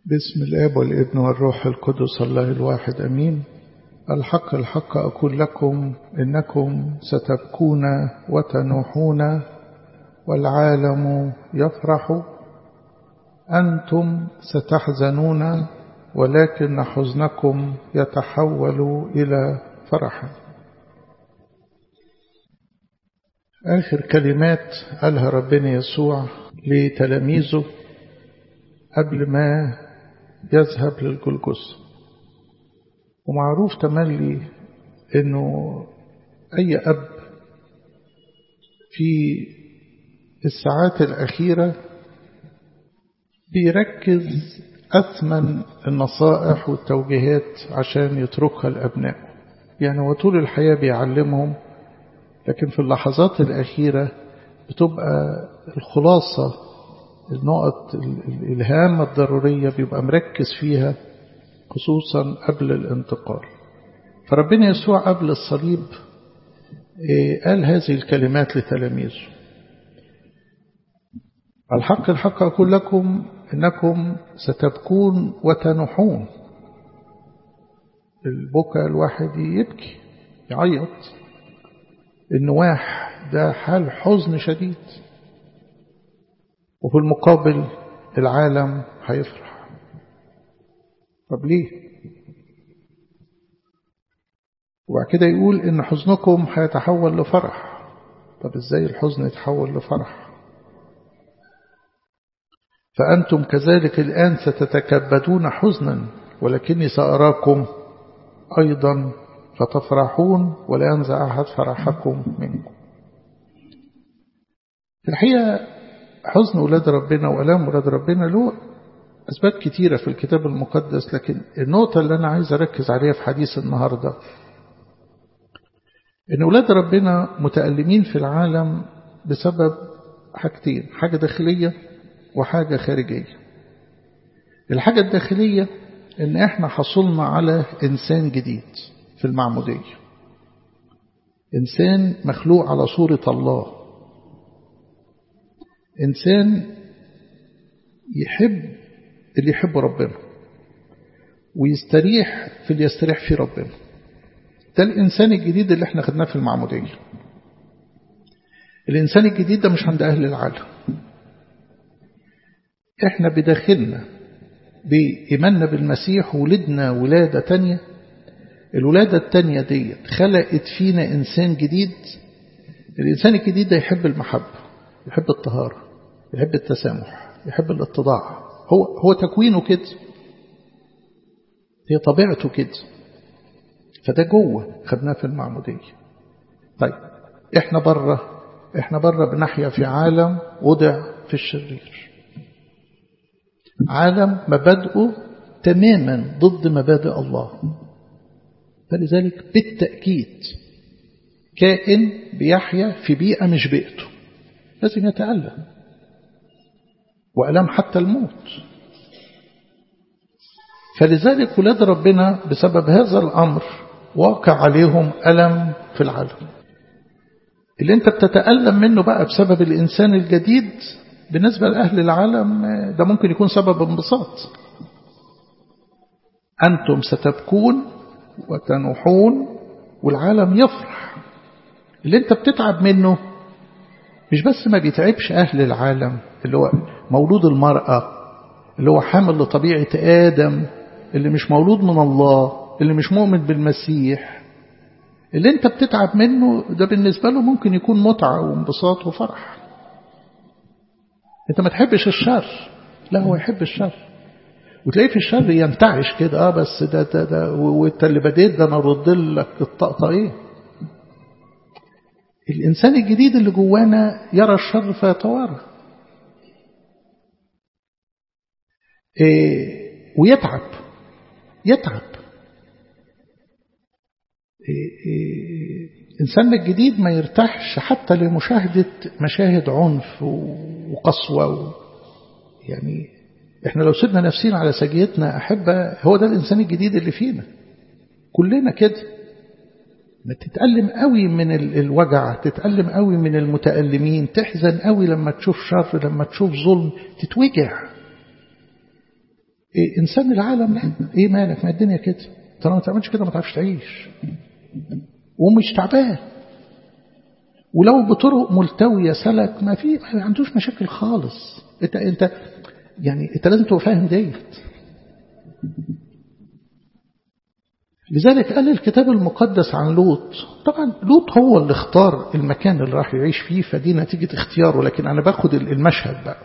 باسم الاب والابن والروح القدس الله الواحد امين الحق الحق اقول لكم انكم ستبكون وتنوحون والعالم يفرح انتم ستحزنون ولكن حزنكم يتحول الى فرح اخر كلمات قالها ربنا يسوع لتلاميذه قبل ما يذهب للجلجث ومعروف تملي انه اي اب في الساعات الاخيره بيركز اثمن النصائح والتوجيهات عشان يتركها لابنائه يعني هو طول الحياه بيعلمهم لكن في اللحظات الاخيره بتبقى الخلاصه النقط الهامه الضروريه بيبقى مركز فيها خصوصا قبل الانتقال فربنا يسوع قبل الصليب قال هذه الكلمات لتلاميذه الحق الحق أقول لكم إنكم ستبكون وتنحون البكاء الواحد يبكي يعيط النواح ده حال حزن شديد وفي المقابل العالم هيفرح طب ليه وبعد كده يقول ان حزنكم هيتحول لفرح طب ازاي الحزن يتحول لفرح فأنتم كذلك الآن ستتكبدون حزنا ولكني سأراكم أيضا فتفرحون ولا ينزع أحد فرحكم منكم في الحقيقة حزن أولاد ربنا وألام أولاد ربنا له أسباب كتيرة في الكتاب المقدس لكن النقطة اللي أنا عايز أركز عليها في حديث النهاردة إن أولاد ربنا متألمين في العالم بسبب حاجتين حاجة داخلية وحاجة خارجية الحاجة الداخلية إن إحنا حصلنا على إنسان جديد في المعمودية إنسان مخلوق على صورة الله إنسان يحب اللي يحب ربنا ويستريح في اللي يستريح فيه ربنا ده الإنسان الجديد اللي احنا خدناه في المعمودية الإنسان الجديد ده مش عند أهل العالم احنا بداخلنا بإيماننا بالمسيح ولدنا ولادة تانية الولادة التانية دي خلقت فينا إنسان جديد الإنسان الجديد ده يحب المحبة يحب الطهارة يحب التسامح يحب الاتضاع هو هو تكوينه كده هي طبيعته كده فده جوه خدناه في المعمودية طيب احنا بره احنا بره بنحيا في عالم وضع في الشرير عالم مبادئه تماما ضد مبادئ الله فلذلك بالتأكيد كائن بيحيا في بيئة مش بيئته لازم يتألم وألم حتى الموت فلذلك ولاد ربنا بسبب هذا الأمر واقع عليهم ألم في العالم اللي انت بتتألم منه بقى بسبب الإنسان الجديد بالنسبة لأهل العالم ده ممكن يكون سبب انبساط أنتم ستبكون وتنوحون والعالم يفرح اللي انت بتتعب منه مش بس ما بيتعبش أهل العالم اللي هو مولود المرأة اللي هو حامل لطبيعة آدم اللي مش مولود من الله اللي مش مؤمن بالمسيح اللي انت بتتعب منه ده بالنسبة له ممكن يكون متعة وانبساط وفرح انت ما تحبش الشر لا هو يحب الشر وتلاقيه في الشر ينتعش كده اه بس ده ده ده وانت اللي بديت ده انا ارد لك الطقطقه ايه الانسان الجديد اللي جوانا يرى الشر فيتوارى إيه ويتعب يتعب إيه إيه الإنسان الجديد ما يرتاحش حتى لمشاهدة مشاهد عنف وقسوة و يعني احنا لو سيبنا نفسنا على سجيتنا أحبة هو ده الإنسان الجديد اللي فينا كلنا كده ما تتألم قوي من الوجع تتألم قوي من المتألمين تحزن قوي لما تشوف شر لما تشوف ظلم تتوجع إيه إنسان العالم لا إيه مالك ما الدنيا كده طالما ما تعملش كده ما تعرفش تعيش ومش تعبان ولو بطرق ملتوية سلك ما في ما عندوش مشاكل خالص انت انت يعني انت لازم تبقى فاهم ديت لذلك قال الكتاب المقدس عن لوط طبعا لوط هو اللي اختار المكان اللي راح يعيش فيه فدي نتيجة اختياره لكن أنا باخد المشهد بقى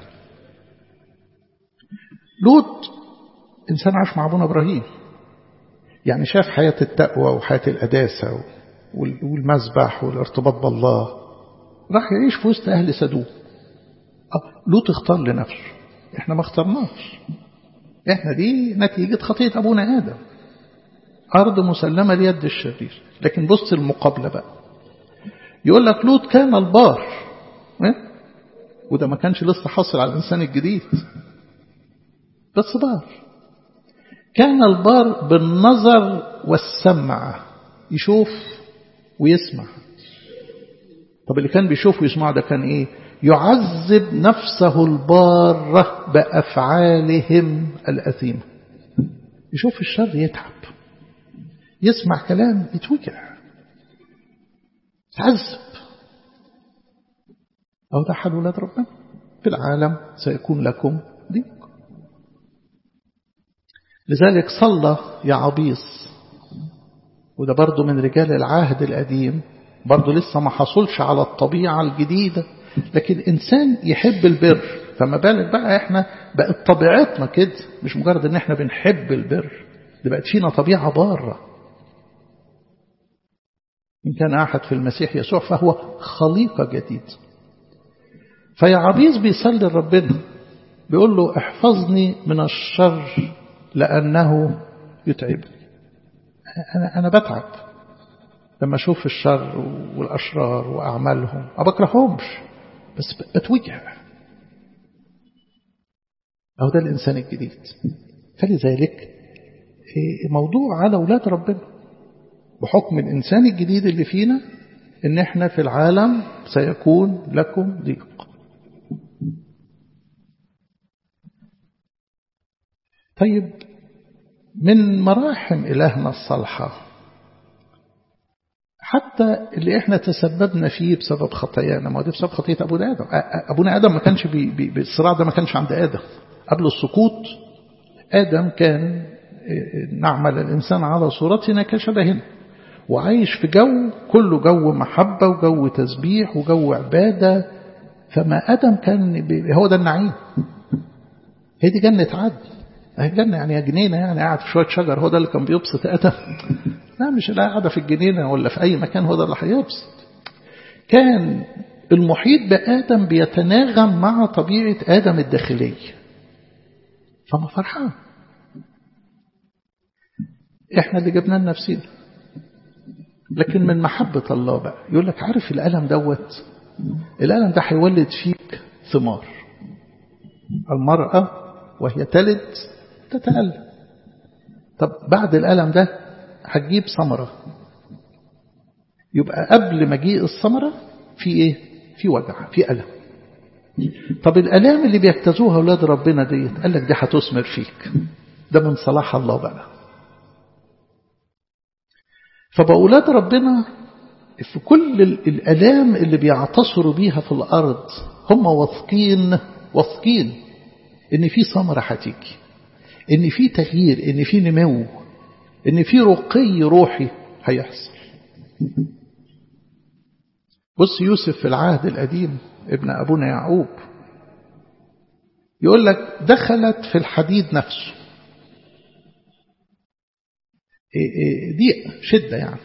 لوط إنسان عاش مع أبونا إبراهيم يعني شاف حياة التقوى وحياة القداسة والمذبح والارتباط بالله راح يعيش في وسط أهل سدوم لوط اختار لنفسه احنا ما اخترناش احنا دي نتيجة خطية أبونا آدم أرض مسلمة ليد الشرير لكن بص المقابلة بقى يقول لك لوط كان البار وده ما كانش لسه حاصل على الإنسان الجديد بس بار كان البار بالنظر والسمع يشوف ويسمع طب اللي كان بيشوف ويسمع ده كان ايه يعذب نفسه البارة بأفعالهم الأثيمة يشوف الشر يتعب يسمع كلام يتوجع يتعذب أو ده حال ولاد ربنا في العالم سيكون لكم ضيق لذلك صلى يا عبيص وده برضه من رجال العهد القديم برضه لسه ما حصلش على الطبيعة الجديدة لكن إنسان يحب البر فما بالك بقى إحنا بقت طبيعتنا كده مش مجرد إن إحنا بنحب البر دي بقت فينا طبيعة بارة إن كان أحد في المسيح يسوع فهو خليقة جديدة فيا عبيس بيصلي لربنا بيقول له احفظني من الشر لأنه يتعبني أنا, أنا بتعب لما أشوف الشر والأشرار وأعمالهم ما بكرههمش بس بتوجع أو ده الإنسان الجديد فلذلك موضوع على أولاد ربنا بحكم الإنسان الجديد اللي فينا إن إحنا في العالم سيكون لكم ضيق طيب من مراحم إلهنا الصالحة حتى اللي احنا تسببنا فيه بسبب خطايانا ما دي بسبب خطية أبونا آدم أبونا آدم ما كانش بي بي بالصراع ده ما كانش عند آدم قبل السقوط آدم كان نعمل الإنسان على صورتنا كشبهنا وعايش في جو كله جو محبة وجو تسبيح وجو عبادة فما آدم كان هو ده النعيم هي دي جنة عدن الجنة يعني جنينة يعني قاعد في شوية شجر هو ده اللي كان بيبسط آدم لا مش لا قاعدة في الجنينة ولا في أي مكان هو ده اللي هيبسط كان المحيط بآدم بيتناغم مع طبيعة آدم الداخلية فما فرحان احنا اللي جبنا لنفسنا لكن من محبة الله بقى يقول لك عارف الألم دوت الألم ده هيولد فيك ثمار المرأة وهي تلد تتألم طب بعد الألم ده هتجيب ثمرة يبقى قبل مجيء الثمرة في ايه في وجع في ألم طب الألام اللي بيجتازوها أولاد ربنا ديت قال لك دي هتثمر فيك ده من صلاح الله بقى فبأولاد ربنا في كل الألام اللي بيعتصروا بيها في الأرض هم واثقين واثقين إن في ثمرة هتيجي إن في تغيير إن في نمو إن في رقي روحي هيحصل بص يوسف في العهد القديم ابن أبونا يعقوب يقول لك دخلت في الحديد نفسه ضيق شدة يعني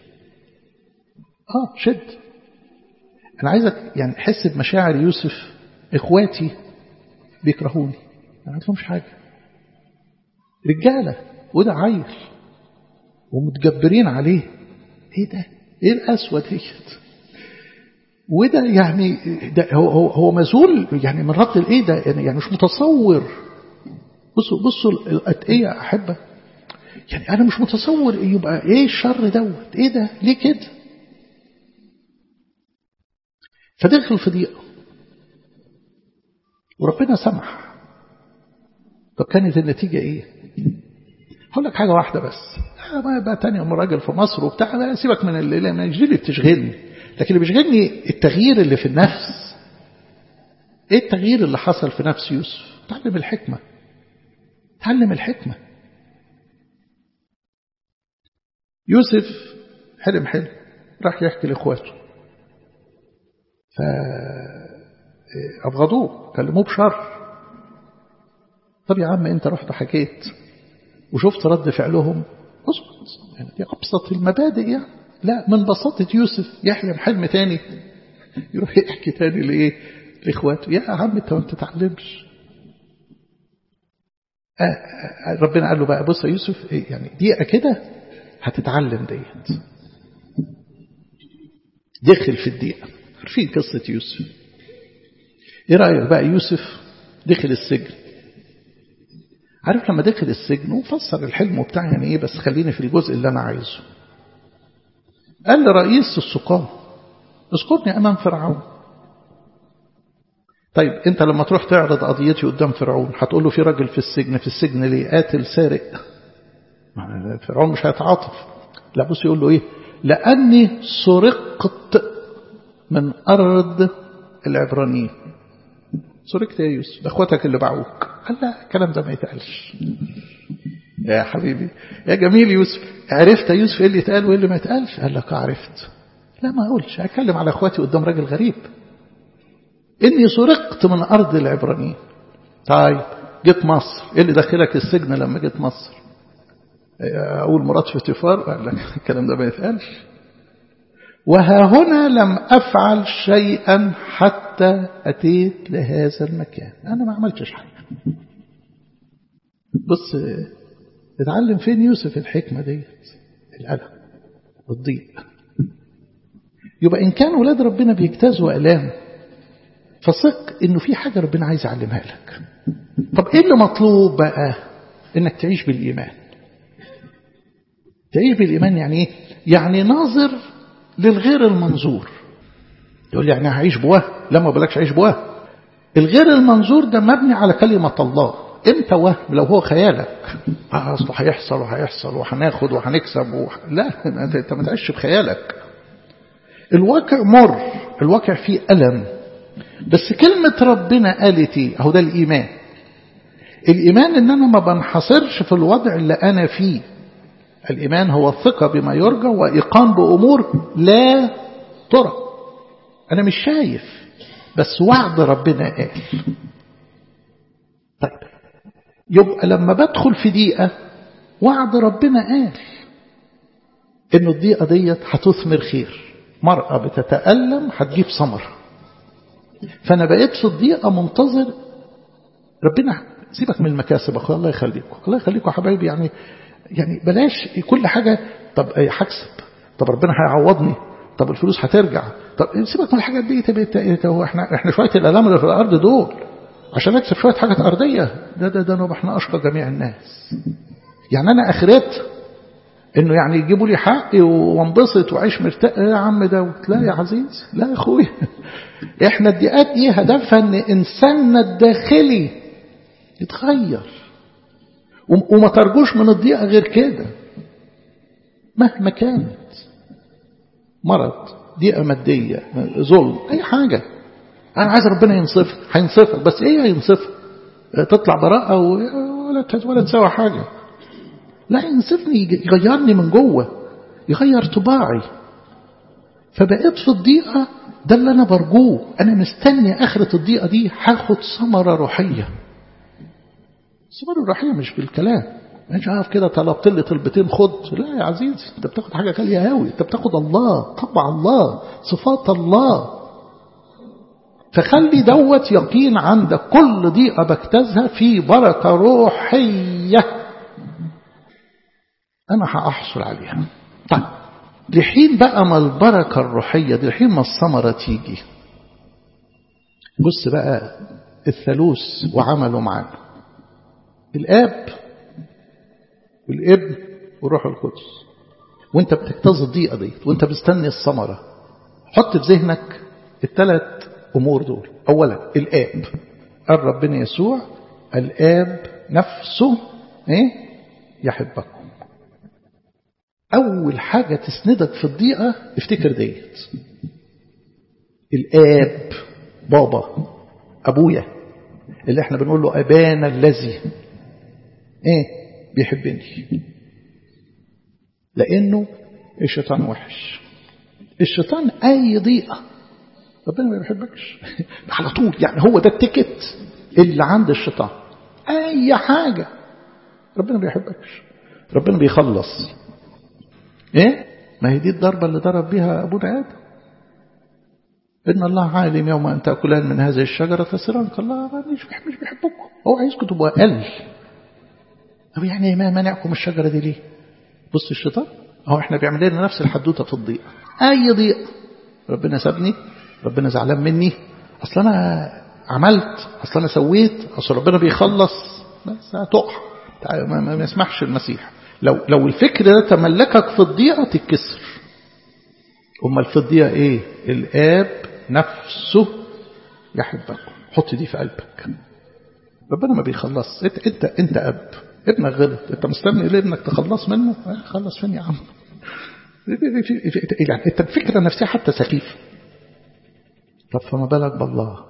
اه شد انا عايزك يعني حس بمشاعر يوسف اخواتي بيكرهوني انا ما لهمش حاجه رجاله وده عيل ومتجبرين عليه ايه ده ايه القسوه ديت وده يعني ده هو هو هو مزول يعني من رد الايه ده يعني, يعني مش متصور بصوا بصوا الاتقيه يا احبه يعني انا مش متصور يبقى ايه الشر دوت ايه ده ليه كده فدخل في ضيقه وربنا سمح طب كانت النتيجة ايه هقول لك حاجة واحدة بس ما بقى تاني يوم راجل في مصر وبتاع سيبك من اللي ما اللي بتشغلني لكن اللي بيشغلني التغيير اللي في النفس ايه التغيير اللي حصل في نفس يوسف تعلم الحكمة تعلم الحكمة يوسف حلم حلم راح يحكي لاخواته فأبغضوه كلموه بشر طب يا عم انت رحت حكيت وشفت رد فعلهم اسكت يعني دي أبسط المبادئ يعني لا من بساطة يوسف يحلم حلم تاني يروح يحكي تاني لإيه لإخواته يا عم انت ما بتتعلمش آه ربنا قال له بقى بص يا يوسف إيه يعني دقيقة كده هتتعلم ديت دخل في الدقيقة عارفين قصة يوسف ايه رأيك بقى يوسف دخل السجن عارف لما دخل السجن وفسر الحلم بتاعي يعني ايه بس خليني في الجزء اللي انا عايزه قال لرئيس السقام اذكرني امام فرعون طيب انت لما تروح تعرض قضيتي قدام فرعون هتقول له في راجل في السجن في السجن ليه قاتل سارق فرعون مش هيتعاطف لا بص يقول له ايه لاني سرقت من ارض العبرانيين سرقت يا يوسف ده اخواتك اللي باعوك قال لا الكلام ده ما يتقالش يا حبيبي يا جميل يوسف عرفت يا يوسف ايه اللي يتقال وايه اللي ما يتقالش قال لك عرفت لا ما اقولش هتكلم على اخواتي قدام راجل غريب اني سرقت من ارض العبرانيين طيب جيت مصر ايه اللي دخلك السجن لما جيت مصر اقول مرات في تفار قال لك الكلام ده ما يتقالش وها هنا لم أفعل شيئا حتى أتيت لهذا المكان أنا ما عملتش حاجة بص اتعلم فين يوسف الحكمة ديت الألم والضيق يبقى إن كان ولاد ربنا بيجتازوا ألام فثق إنه في حاجة ربنا عايز يعلمها لك طب إيه اللي مطلوب بقى إنك تعيش بالإيمان تعيش بالإيمان يعني إيه يعني ناظر للغير المنظور يقول لي يعني هعيش بواه لا ما بلاكش عيش بواه الغير المنظور ده مبني على كلمة الله امتى وهم لو هو خيالك اصله هيحصل وهيحصل وهناخد وهنكسب وح... لا انت ما تعيش بخيالك الواقع مر الواقع فيه ألم بس كلمة ربنا قالت ايه اهو ده الإيمان الإيمان ان انا ما بنحصرش في الوضع اللي انا فيه الإيمان هو الثقة بما يرجى وإيقان بأمور لا ترى أنا مش شايف بس وعد ربنا قال طيب يبقى لما بدخل في دقيقة وعد ربنا قال إنه الدقيقة ديت هتثمر خير مرأة بتتألم هتجيب ثمر فأنا بقيت في الدقيقة منتظر ربنا سيبك من المكاسب أخويا الله يخليكم الله يخليكم حبايبي يعني يعني بلاش كل حاجة طب هكسب طب ربنا هيعوضني طب الفلوس هترجع طب سيبك من الحاجات دي طب هو احنا احنا شويه الالام اللي في الارض دول عشان اكسب شويه حاجات ارضيه ده ده ده نبقى احنا اشقى جميع الناس يعني انا اخرت انه يعني يجيبوا لي حقي وانبسط واعيش مرتاح يا عم دوت لا يا عزيز لا يا اخويا احنا الدقات دي هدفها ان انساننا الداخلي يتغير وما ترجوش من الضيقة غير كده مهما كانت مرض ضيقة مادية ظلم أي حاجة أنا عايز ربنا ينصفك هينصفك بس إيه هينصفك تطلع براءة ولا ولا تسوى حاجة لا ينصفني يغيرني من جوه يغير طباعي فبقيت في الضيقة ده اللي أنا برجوه أنا مستني آخرة الضيقة دي هاخد ثمرة روحية الثمرة الروحية مش بالكلام مش عارف كده طلبت لي طلبتين خد لا يا عزيزي انت بتاخد حاجة غالية قوي انت بتاخد الله طبع الله صفات الله فخلي دوت يقين عندك كل ضيقة بجتازها في بركة روحية أنا هأحصل عليها طيب لحين بقى ما البركة الروحية دي لحين ما الثمرة تيجي بص بقى الثالوث وعمله معانا الآب والابن والروح القدس وانت بتجتاز الضيقة دي وانت بتستني الثمرة حط في ذهنك الثلاث أمور دول أولا الآب قال ربنا يسوع الآب نفسه ايه يحبكم أول حاجة تسندك في الضيقة افتكر ديت الآب بابا أبويا اللي احنا بنقول له أبانا الذي ايه بيحبني لأنه الشيطان وحش الشيطان أي ضيقة ربنا ما بيحبكش على طول يعني هو ده التيكت اللي عند الشيطان أي حاجة ربنا ما بيحبكش ربنا بيخلص ايه ما هي دي الضربة اللي ضرب بها أبونا آدم إن الله عالم يوم أن تأكلان من هذه الشجرة تصيران الله مش مش بيحبكم هو عايزكم تبقوا أقل طب يعني ما منعكم الشجرة دي ليه بص الشيطان هو احنا بيعمل لنا نفس الحدوته في الضيق اي ضيق ربنا سابني ربنا زعلان مني اصل انا عملت اصل انا سويت اصل ربنا بيخلص بس هتقع ما, ما, ما يسمحش المسيح لو لو الفكر ده تملكك في الضيقه تتكسر امال في الضيقه ايه الاب نفسه يحبكم حط دي في قلبك ربنا ما بيخلص انت انت انت اب ابنك غلط انت مستني ليه ابنك تخلص منه خلص فين يا عم يعني انت الفكره نفسها حتى سخيفه طب فما بالك بالله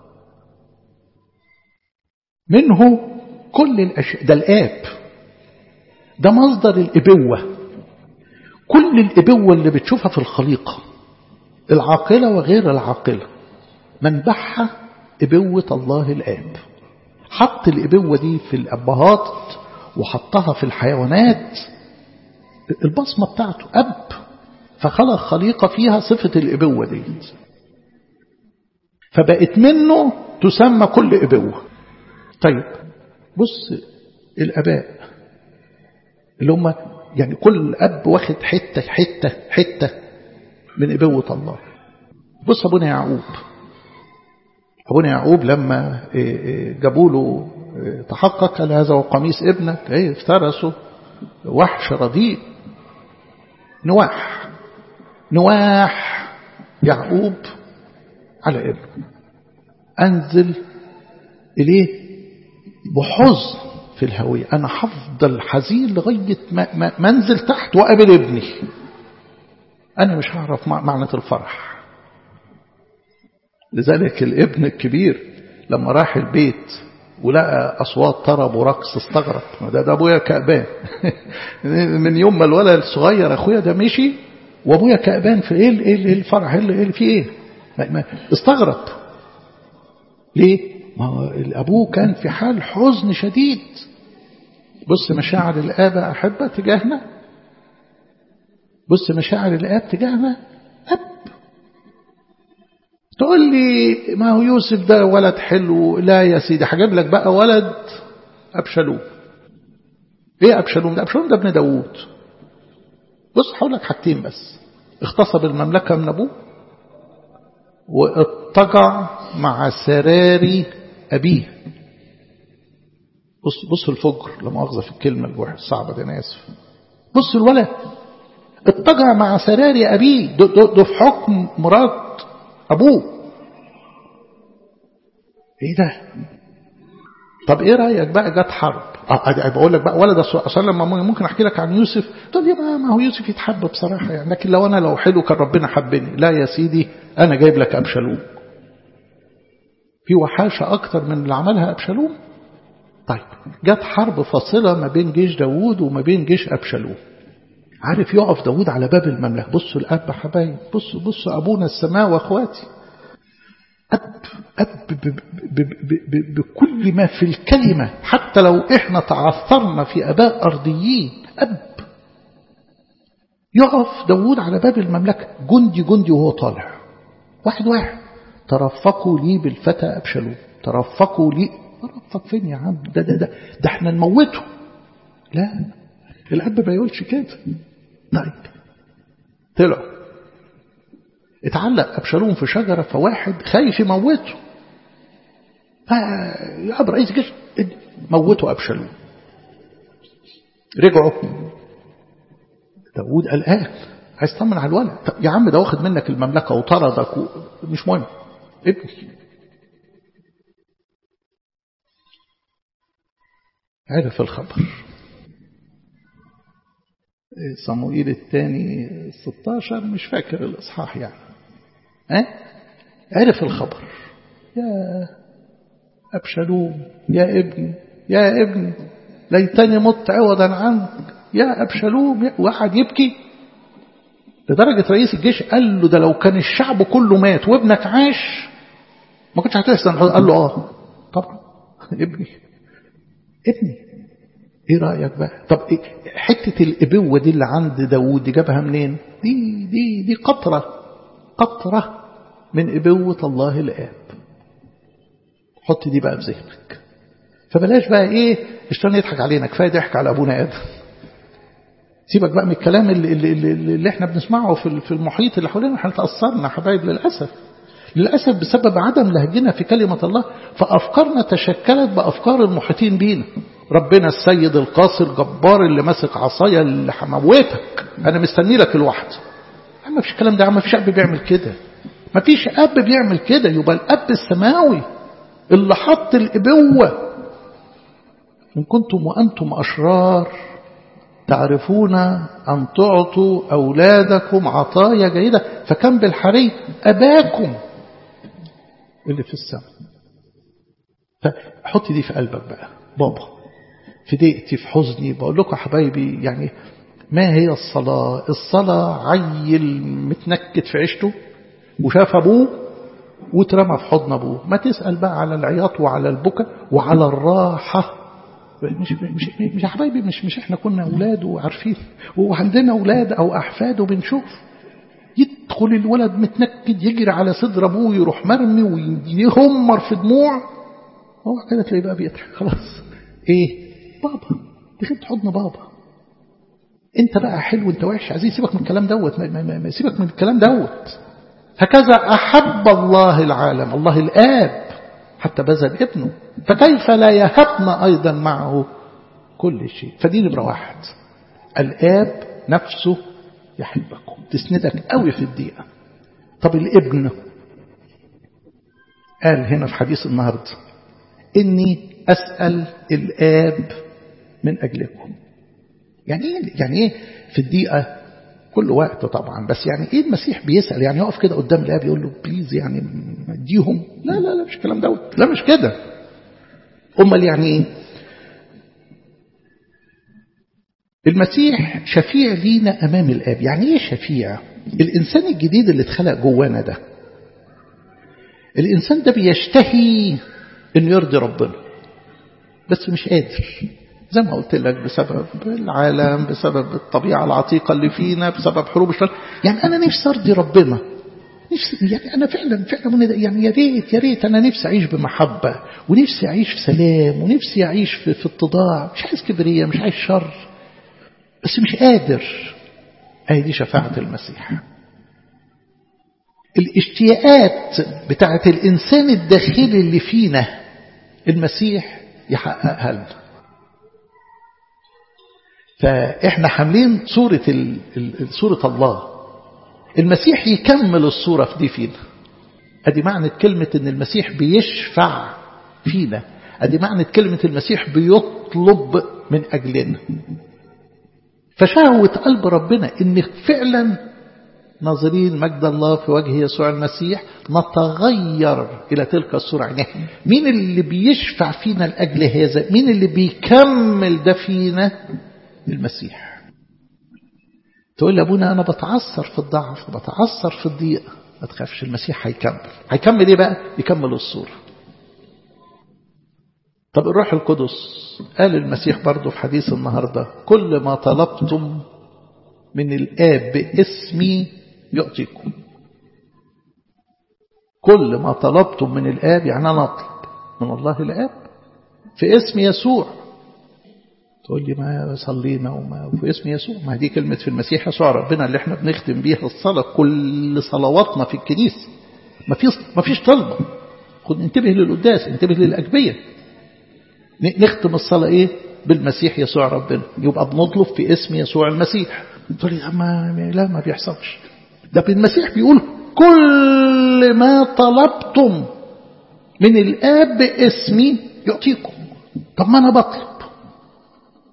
منه كل الاشياء ده الاب ده مصدر الابوه كل الابوه اللي بتشوفها في الخليقه العاقله وغير العاقله منبعها ابوه الله الاب حط الابوه دي في الابهات وحطها في الحيوانات البصمة بتاعته أب فخلق خليقة فيها صفة الإبوة دي فبقت منه تسمى كل إبوة طيب بص الأباء اللي هم يعني كل أب واخد حتة حتة حتة من إبوة الله بص أبونا يعقوب أبونا يعقوب لما جابوا له تحقق قال هذا هو قميص ابنك ايه افترسوا وحش رديء نواح نواح يعقوب على ابنه أنزل إليه بحزن في الهوية أنا هفضل حزين لغاية ما, ما, ما انزل تحت وقابل ابني أنا مش هعرف معنى الفرح لذلك الابن الكبير لما راح البيت ولقى أصوات طرب ورقص استغرب ده ده أبويا كأبان من يوم ما الولد الصغير أخويا ده مشي وأبويا كأبان في إيه إيه الفرح إيه في إيه استغرب ليه ما هو أبوه كان في حال حزن شديد بص مشاعر الآباء أحبة تجاهنا بص مشاعر الآب تجاهنا أب تقول لي ما هو يوسف ده ولد حلو لا يا سيدي هجيب لك بقى ولد أبشالوم ايه أبشالوم ده أبشالوم ده ابن داوود بص هقول لك حاجتين بس اغتصب المملكة من أبوه واضطجع مع سراري أبيه بص بص الفجر لا مؤاخذة في الكلمة الصعبة دي أنا آسف بص الولد اضطجع مع سراري أبيه ده, ده, ده في حكم مرات أبوه إيه ده طب إيه رأيك بقى جت حرب أه بقول لك بقى ولد أصلا لما ممكن أحكي لك عن يوسف تقول لي ما هو يوسف يتحب بصراحة يعني لكن لو أنا لو حلو كان ربنا حبني لا يا سيدي أنا جايب لك أبشالوم في وحاشة أكتر من اللي عملها أبشالوم طيب جت حرب فاصلة ما بين جيش داوود وما بين جيش أبشالوم عارف يقف داود على باب المملكة بصوا الأب حبايب بصوا بصوا أبونا السماء وأخواتي أب أب ب ب ب بكل ما في الكلمة حتى لو إحنا تعثرنا في أباء أرضيين أب يقف داود على باب المملكة جندي جندي وهو طالع واحد واحد ترفقوا لي بالفتى أبشلوم ترفقوا لي ترفق فين يا عم ده ده ده ده احنا نموته لا الأب ما يقولش كده طيب طلعوا اتعلق أبشالوم في شجرة فواحد خايف يموته فأب رئيس الجيش موتوا أبشالوم رجعوا داود قلقان عايز تطمن على الولد طب يا عم ده واخد منك المملكة وطردك و... مش مهم ابني عرف الخبر صموئيل الثاني 16 مش فاكر الإصحاح يعني أه؟ عرف الخبر يا أبشلوم يا ابني يا ابني ليتني مت عوضا عنك يا أبشلوم وقعد يبكي لدرجة رئيس الجيش قال له ده لو كان الشعب كله مات وابنك عاش ما كنتش هتحسن قال له اه طبعا ابني ابني ايه رأيك بقى طب إيه حتة الابوة دي اللي عند داوود دي جابها منين دي دي دي قطرة قطرة من ابوة الله الاب حط دي بقى في ذهنك فبلاش بقى ايه الشيطان يضحك علينا كفايه ضحك على ابونا ادم سيبك بقى من الكلام اللي, اللي, اللي احنا بنسمعه في في المحيط اللي حوالينا احنا تاثرنا حبايب للاسف للاسف بسبب عدم لهجنا في كلمه الله فافكارنا تشكلت بافكار المحيطين بينا ربنا السيد القاصر جبار اللي ماسك عصايه اللي هموتك انا مستني لك الوحد ما فيش الكلام ده ما فيش اب بيعمل كده ما فيش اب بيعمل كده يبقى الاب السماوي اللي حط الابوه إن كنتم وأنتم أشرار تعرفون أن تعطوا أولادكم عطايا جيدة فكم بالحري أباكم اللي في السماء فحط دي في قلبك بقى بابا في ضيقتي في حزني بقول لكم حبايبي يعني ما هي الصلاة الصلاة عيل متنكد في عيشته وشاف أبوه واترمى في حضن أبوه ما تسأل بقى على العياط وعلى البكاء وعلى الراحة مش مش مش يا حبايبي مش مش احنا كنا اولاد وعارفين وعندنا اولاد او احفاد وبنشوف يدخل الولد متنكد يجري على صدر ابوه يروح مرمي ويهمر في دموع هو كده تلاقيه بقى بيضحك خلاص ايه بابا دخلت حضن بابا انت بقى حلو انت وحش عايزين سيبك من الكلام دوت ما ما ما سيبك من الكلام دوت هكذا احب الله العالم الله الاب حتى بذل ابنه فكيف لا يهبنا أيضا معه كل شيء فدي نمرة واحد الآب نفسه يحبكم تسندك قوي في الدقيقة طب الابن قال هنا في حديث النهاردة إني أسأل الآب من أجلكم يعني إيه يعني إيه في الدقيقة كل وقت طبعا بس يعني ايه المسيح بيسأل يعني يقف كده قدام الاب يقول له بليز يعني اديهم لا لا لا مش الكلام دوت لا مش كده امال يعني ايه المسيح شفيع لينا امام الاب يعني ايه شفيع الانسان الجديد اللي اتخلق جوانا ده الانسان ده بيشتهي انه يرضي ربنا بس مش قادر زي ما قلت لك بسبب العالم بسبب الطبيعة العتيقة اللي فينا بسبب حروب الشر يعني أنا نفسي أرضي ربنا نفسي يعني أنا فعلا فعلا يعني يا ريت يا ريت أنا نفسي أعيش بمحبة ونفسي أعيش في سلام ونفسي أعيش في, في اتضاع مش عايز كبرية مش عايز شر بس مش قادر أهي دي شفاعة المسيح الاشتياقات بتاعت الإنسان الداخلي اللي فينا المسيح يحققها لنا فإحنا حاملين صورة صورة الله المسيح يكمل الصورة في دي فينا أدي معنى كلمة إن المسيح بيشفع فينا أدي معنى كلمة المسيح بيطلب من أجلنا فشهوة قلب ربنا إن فعلا ناظرين مجد الله في وجه يسوع المسيح نتغير إلى تلك الصورة يعني مين اللي بيشفع فينا لأجل هذا مين اللي بيكمل ده فينا المسيح تقول لي أبونا أنا بتعثر في الضعف بتعثر في الضيق ما تخافش المسيح هيكمل هيكمل إيه بقى يكمل الصورة طب الروح القدس قال المسيح برضه في حديث النهاردة كل ما طلبتم من الآب باسمي يعطيكم كل ما طلبتم من الآب يعني أنا أطلب من الله الآب في اسم يسوع تقول لي ما صلينا وما في اسم يسوع ما دي كلمة في المسيح يسوع ربنا اللي احنا بنختم بيها الصلاة كل صلواتنا في الكنيسة ما فيش ما فيش طلبة خد انتبه للقداس انتبه للأجبية نختم الصلاة ايه بالمسيح يسوع ربنا يبقى بنطلب في اسم يسوع المسيح تقول لي ما لا ما بيحصلش ده المسيح بيقول كل ما طلبتم من الآب باسمي يعطيكم طب ما أنا بطلب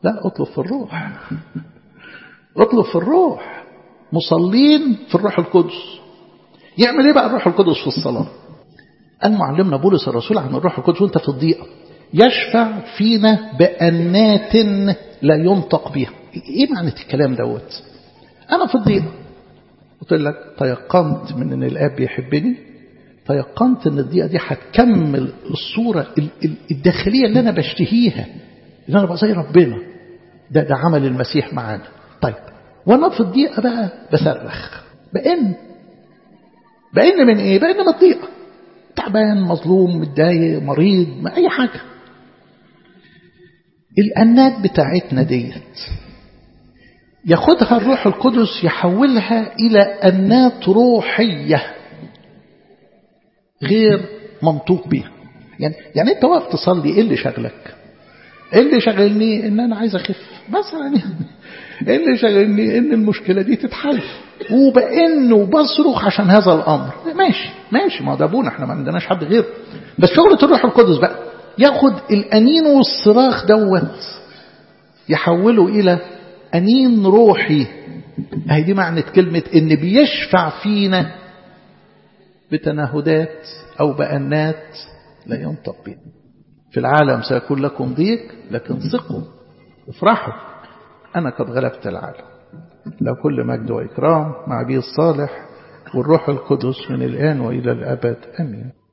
لا اطلب في الروح اطلب في الروح مصلين في الروح القدس يعمل ايه بقى الروح القدس في الصلاة قال معلمنا بولس الرسول عن الروح القدس وانت في الضيقة يشفع فينا بأنات لا ينطق بها ايه معنى الكلام دوت انا في الضيقة قلت لك تيقنت من ان الاب بيحبني تيقنت ان الضيقة دي هتكمل الصورة الداخلية اللي انا بشتهيها اللي انا بقى زي ربنا ده ده عمل المسيح معانا طيب وانا في الضيقة بقى بصرخ بأن بأن من ايه بأن من الضيقة تعبان مظلوم متضايق مريض ما اي حاجة الأنات بتاعتنا ديت ياخدها الروح القدس يحولها إلى أنات روحية غير منطوق بها يعني يعني انت واقف تصلي ايه اللي شغلك ايه اللي شغلني ان انا عايز اخف مثلا ايه اللي شغلني ان المشكله دي تتحل وبان وبصرخ عشان هذا الامر ماشي ماشي ما ده ابونا احنا ما عندناش حد غيره بس شغله الروح القدس بقى ياخد الانين والصراخ دوت يحوله الى انين روحي اهي دي معنى كلمه ان بيشفع فينا بتنهدات او بانات لا ينطق بها في العالم سيكون لكم ضيق لكن ثقوا افرحوا أنا قد غلبت العالم لو كل مجد وإكرام مع بيه الصالح والروح القدس من الآن وإلى الأبد أمين